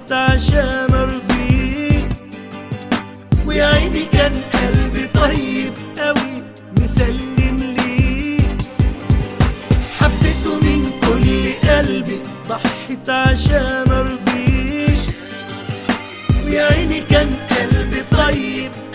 ضحيت عشان ارضيك ويا عيني كان قلبي طيب قوي مسلم ليك حبيته من كل قلبي ضحيت عشان ارضيك ويا عيني كان قلبي طيب